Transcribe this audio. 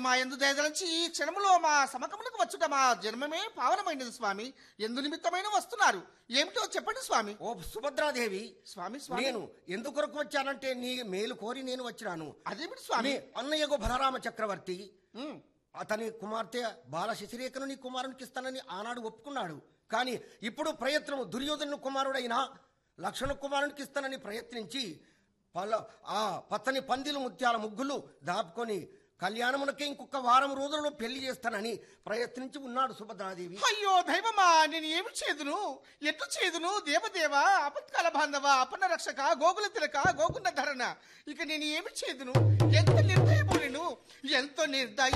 మా ఎందు దయదలంచి ఈ క్షణములో మా సమకమునకు వచ్చుట మా జన్మమే పావనమైనది స్వామి ఎందు నిమిత్తమైన వస్తున్నారు ఏమిటో చెప్పండి స్వామి ఓ సుభద్రాదేవి స్వామి స్వామి నేను ఎందుకొరకు వచ్చానంటే నీ మేలు కోరి నేను వచ్చినాను అదేమిటి స్వామి మీ అన్నయ్యకు బలరామ చక్రవర్తి ఉమ్, అతని కుమార్తె బాల శశిరేఖను నీ కుమారునికి ఇస్తానని ఆనాడు ఒప్పుకున్నాడు కానీ ఇప్పుడు ప్రయత్నం దుర్యోధను కుమారుడైన లక్ష్మణ కుమారునికి ఇస్తానని ప్రయత్నించి పల ఆ పచ్చని పందిలు ముత్యాల ముగ్గులు దాపుకొని కళ్యాణమునకే ఇంకొక వారం రోజులలో పెళ్లి చేస్తానని ప్రయత్నించి ఉన్నాడు సుభద్రాదేవి అయ్యో దైవమా నేను ఏమి చేదును ఎట్లు చేదును దేవదేవ అపత్కాల బాంధవ అపన్న రక్షక గోకుల తిలక గోకుల ధరణ ఇక నేను ఏమి చేదును ఎంత నిర్దయము నేను ఎంత నిర్దయ